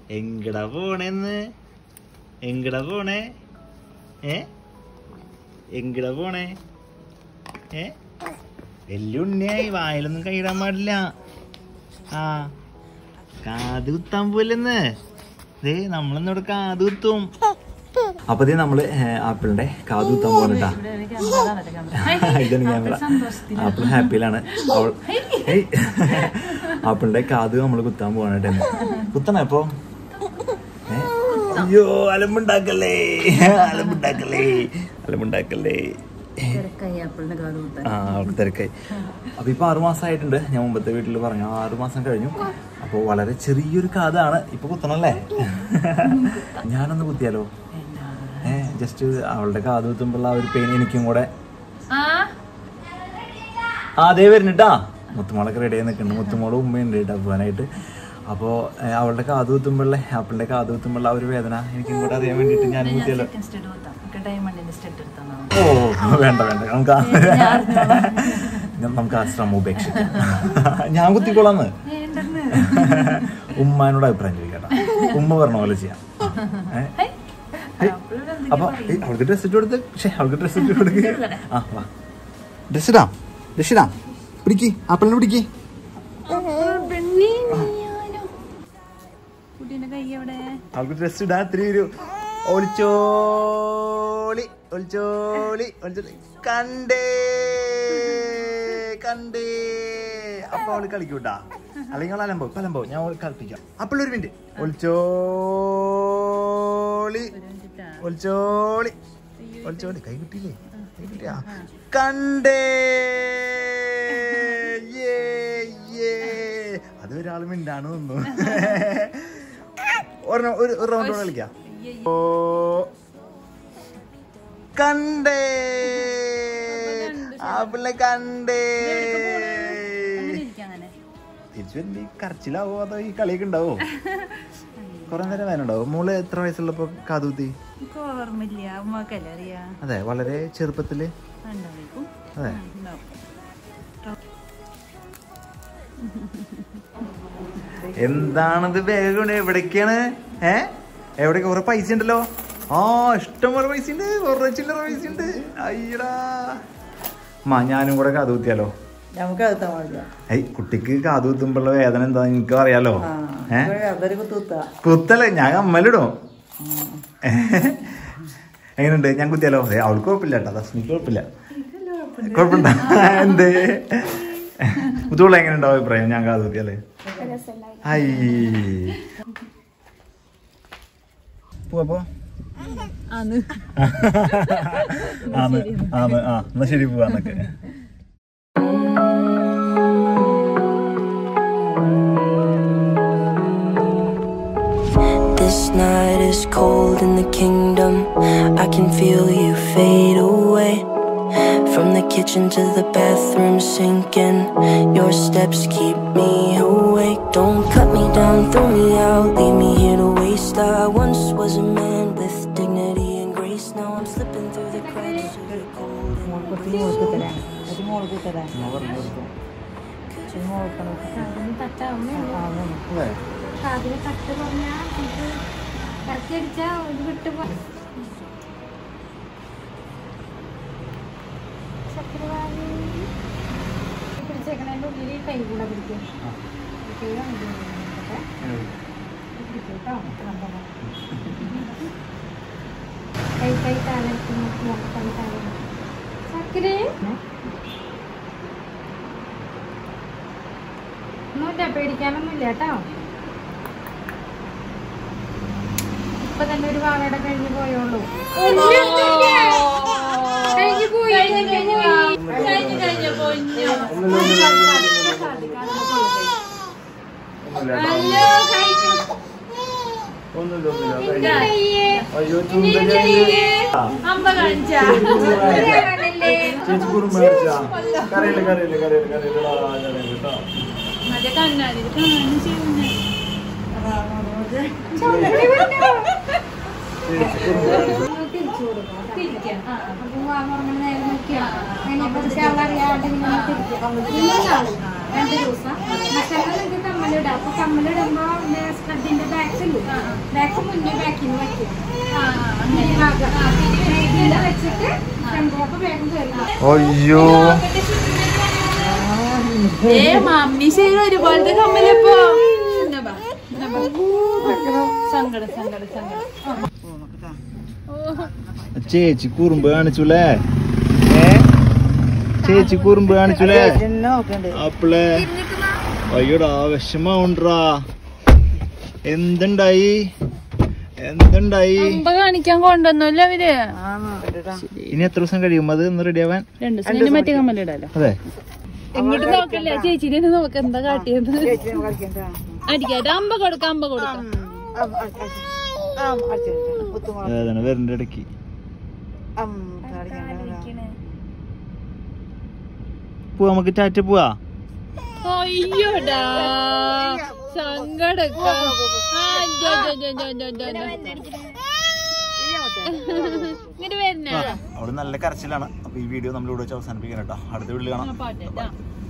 എങ്കട പോണേന്ന് എങ്കട പോണേ ഏ എങ്കട പോണേ ഏ വലിയ ഉണ്ണിയായി വായിലൊന്നും കൈയിടാൻ പാടില്ല ആ കാത് കുത്താൻ പോലെന്ന് ദേ നമ്മളിന്നിവിടെ കാത് കുത്തും അപ്പൊ ദേ നമ്മള് ആപ്പിളിന്റെ കാത് കുത്താൻ പോകണട്ടാ ഇതാണ് ക്യാമറ ആപ്പിൾ ഹാപ്പിയിലാണ് അവൾ ഏയ് ആപ്പിളിന്റെ കാത് നമ്മൾ കുത്താൻ പോകണട്ടെ കുത്തണ ഇപ്പൊ ഏ? അയ്യോ അലമ്പുണ്ടാക്കല്ലേ അലമ്പുണ്ടാക്കല്ലേ അലമ്പുണ്ടാക്കല്ലേ ആ അവൾക്ക് തിരക്കായി അപ്പൊ ഇപ്പൊ ആറു മാസമായിട്ടുണ്ട് ഞാൻ മുമ്പത്തെ വീട്ടിൽ പറഞ്ഞു ആറു മാസം കഴിഞ്ഞു അപ്പൊ വളരെ ചെറിയൊരു കാതാണ് ഇപ്പൊ കുത്തണല്ലേ ഞാനൊന്ന് കുത്തിയാലോ ഏ ജസ്റ്റ് അവളുടെ കാത് കുത്തുമ്പോഴുള്ള ആ ഒരു പെയിൻ എനിക്കും കൂടെ ആ അതേ വരുന്നുട്ടാ മുത്തുമോളൊക്കെ റെഡി ആയി നിൽക്കുന്നുണ്ട് മുത്തുമോളും ഉമ്മയുണ്ട് കേട്ടോ പോകാനായിട്ട് അപ്പോൾ അവളുടെ കാത് കുത്തുമ്പോഴുള്ള ആപ്പിളിന്റെ കാത് കുത്തുമ്പോഴുള്ള ആ ഒരു വേദന എനിക്കും കൂടെ അറിയാൻ വേണ്ടിയിട്ട് ഞാൻ കുത്തിയല്ലോ ഓ വേണ്ട വേണ്ട നമുക്ക് ആ- നമുക്ക് ആ ശ്രമം ഉപേക്ഷിക്കാം ഞാൻ കുത്തിക്കോളാന്ന് ഉമ്മാനോട് അഭിപ്രായം ചോദിക്കട്ടെ ഉമ്മ പറഞ്ഞ പോലെ ചെയ്യാം ഏ? ഏയ്, അപ്പൊ ഏയ്, അവൾക്ക് ഡ്രസ് ഇട്ട് കൊടുത്ത് പക്ഷേ അവൾക്ക് ഡ്രസ് ഇട്ട് കൊടുക്ക് ആ വാ ഡ്രസ് ഇടാം ഡ്രസ് ഇടാം പിടിക്ക് ആപ്പിളിനെ പിടിക്ക് കുട്ടീന്റെ കൈ എവിടെ അവൾക്ക് ഡ്രസ് ഇടാൻ ഇത്തിരി ഒരു ഒളിച്ചോളി ഒളിച്ചോളി ഒളിച്ചോളി കണ്ടേ കണ്ടേ അപ്പൊ അവള് കളിക്കൂട്ടാ അല്ലെങ്കിൽ അവൾ അലമ്പോ ഇപ്പൊ അലമ്പോ ഞാൻ അവളെ കളിപ്പിക്കാം അപ്പോൾ ഒരു മിനിറ്റ് ഒളിച്ചോളി ഒളിച്ചോളി ഒളിച്ചോളി കൈ കിട്ടിയില്ലേ കൈ കിട്ടിയാ കണ്ടേ യേ, യേ. അത് ഒരാൾ മിണ്ടാണ് നിന്നു ഒരെണ്ണം ഒരു ഒരു റൗണ്ട് കൂടെ കളിക്കാം ഓ കണ്ടേ ആ പിള്ളെ കണ്ടേ അങ്ങനെ തിരിച്ചു വരുമ്പോ ഈ കരച്ചിലാവോ അതോ ഈ കളിയൊക്കെ ഉണ്ടാവോ കൊറേ നേരം വേനുണ്ടാവോ മോള് എത്ര വയസ്സുള്ളപ്പോ കാതുകുത്തി എനിക്ക് ഓർമ്മയില്ല ഉമ്മക്കല്ലേ അറിയാ അതെ വളരെ ചെറുപ്പത്തില് ഉണ്ടാവും അതെ ഉണ്ടാവും എന്താണത് വേഗം എവിടേക്കാണ് ഏ എവിടെ കുറെ പൈസ ഉണ്ടല്ലോ ആ ഇഷ്ടം പോലെ പൈസ ഉണ്ട് കുറെ ചില്ലറ പൈസ ഉണ്ട് അയ്യടാ മാ ഞാനും കൂടെ കാതുകുത്തിയാലോ നമുക്ക് അകത്താൻ പാടില്ല ഏയ് കുട്ടിക്ക് കാതുകുത്തുമ്പോഴുള്ള വേദന എന്താ നിനക്ക് അറിയാലോ ഏ അതൊരു കുത്തുത്താ കുത്തല്ലേ ഞാൻ അമ്മലിടും എങ്ങനെയുണ്ട് ഞാൻ കുത്തിയാലോ ഏ അവൾക്ക് കുഴപ്പമില്ല കേട്ടോ തസ്മിക്ക് കുഴപ്പമില്ല കുഴപ്പമുണ്ടോ എന്തേ കുത്തുള്ള എങ്ങനെ ഉണ്ടാവും അഭിപ്രായം ഞാൻ കാത് കുത്തിയാലേ ഐ പോവപ്പോ ആന്ന് ആന്ന് ആന്ന് ആ എന്നാ ശരി പോവാന്നൊക്കെ This night is cold in the kingdom. I can feel you fade away. From the kitchen to the bathroom sinking. Your steps keep me awake. Don't cut me down, throw me out, leave me here to waste. I once was a man with dignity and grace. Now I'm slipping through the cracks of your cold കുറച്ച് മോൾക്ക് തരാം ഒരു മോൾക്ക് തരാം ഒരു മോൾക്കണം അതിന് തട്ടാവുന്നേ ഉള്ളൂ. അതിന് തട്ട് പറഞ്ഞാ നമുക്ക് കറക്കി അടിച്ചാ ഇത് വിട്ട് പോ- ചക്കര വാങ്ങി പിടിച്ചേക്കണേന്റെ ഉള്ളിൽ ഈ കൈ കൂടെ പിടിക്കും കൈ കണ്ടു പിടിക്കും കേട്ടോ നല്ലോണം. കൈ കൈ താഴെ നോക്കി കൈ താഴെ ചക്കര ഒന്നുമില്ല പേടിക്കാനൊന്നുമില്ല കേട്ടോ ഇപ്പൊ തന്നെ ഒരു വാവയുടെ കഴിഞ്ഞു പോയോളൂ കഴിഞ്ഞു പോയി കഴിഞ്ഞു പോയി അല്ലോ കഴിഞ്ഞു കയ്യേ. അയ്യോ അമ്മ കാണിച്ചാ കണ്ടില്ലേ? ചേച്ചി കുറുമ്പ കരയില്ല കരയില്ല കരയില്ല കരയില്ല കേട്ടോ മറ്റേ കണ്ണാടി ഇത് കാണാനും ചെയ്യുന്നേ ചുമട്ടി വരണോ? ചേച്ചി കുറുമ്പ തിരിച്ചു കൊടുക്കാം തിരിക്കാം ആ ആ. അപ്പൊ വാ പറഞ്ഞ നേരെ നോക്കിയാ അതിനെ കുറിച്ച് അവളറിയാണ്ട് ഇങ്ങനെ തിരിക്കാം ഇന്നൊരാള് രണ്ട് ദിവസം മറ്റന്നാൾ നിങ്ങൾക്ക് കമ്മലിടാം അപ്പൊ കമ്മലിടുമ്പോ സ്ക്രബിന്റെ ബാക്സ് ഉണ്ട് ബാക്സ് മുന്നേ ബാക്കിന്ന് വെക്കുക ഈ ഭാഗം. ഇതില് വെച്ചിട്ട് ഫ്രണ്ട് അപ്പൊ വേഗം കയറി അയ്യോ ഏ മമ്മി ശരി ഒരുപോലത്തെ കമ്മലപ്പോ ഇങ്ങ ബാ, ഇങ്ങ ബാ. സങ്കടം സങ്കടം സങ്കടം ചേച്ചി കുറുമ്പ് കാണിച്ചുല്ലേ ഏ ചേച്ചി കുറുമ്പ് കാണിച്ചുല്ലേ നോക്കണ്ട് അപ്പളേ അയ്യോടാ വിഷമാവുണ്ടാ എന്തുണ്ടായി എന്തുണ്ടായി അമ്പ കാണിക്കാൻ കൊണ്ടുവന്നല്ലോ അവര് ആ നോക്കണ്ടാ ഇനി എത്ര ദിവസം കഴിയും അത് ഒന്ന് റെഡി ആവാൻ രണ്ടു ദിവസം കഴിഞ്ഞ് മറ്റേ കമ്മലിടാലോ അതെ എങ്ങോട്ട് നോക്കില്ല ചേച്ചിനെ നോക്ക് എന്താ കാട്ടിയത് ചേച്ചി കളിക്കണ്ട അടിക്കാട്ടെ അമ്പ കൊടുക്കാം അമ്പ കൊടുക്കാം ആ അടിച്ചിട്ട് കുത്തുമോളെ വേദന വരണ്ട ഇടയ്ക്ക് അം കളിക്കണ്ട പോവാ നമുക്ക് ടാറ്റ പോവാ അയ്യോടാ സങ്കടക്ക ഇങ്ങോട്ട് വരുന്ന അവിടെ നല്ല കരച്ചിലാണ് അപ്പൊ ഈ വീഡിയോ നമ്മൾ ഇവിടെ വെച്ച് അവസാനിപ്പിക്കാൻ കേട്ടോ അടുത്ത വീട്ടിൽ കാണാം പാട്ടാ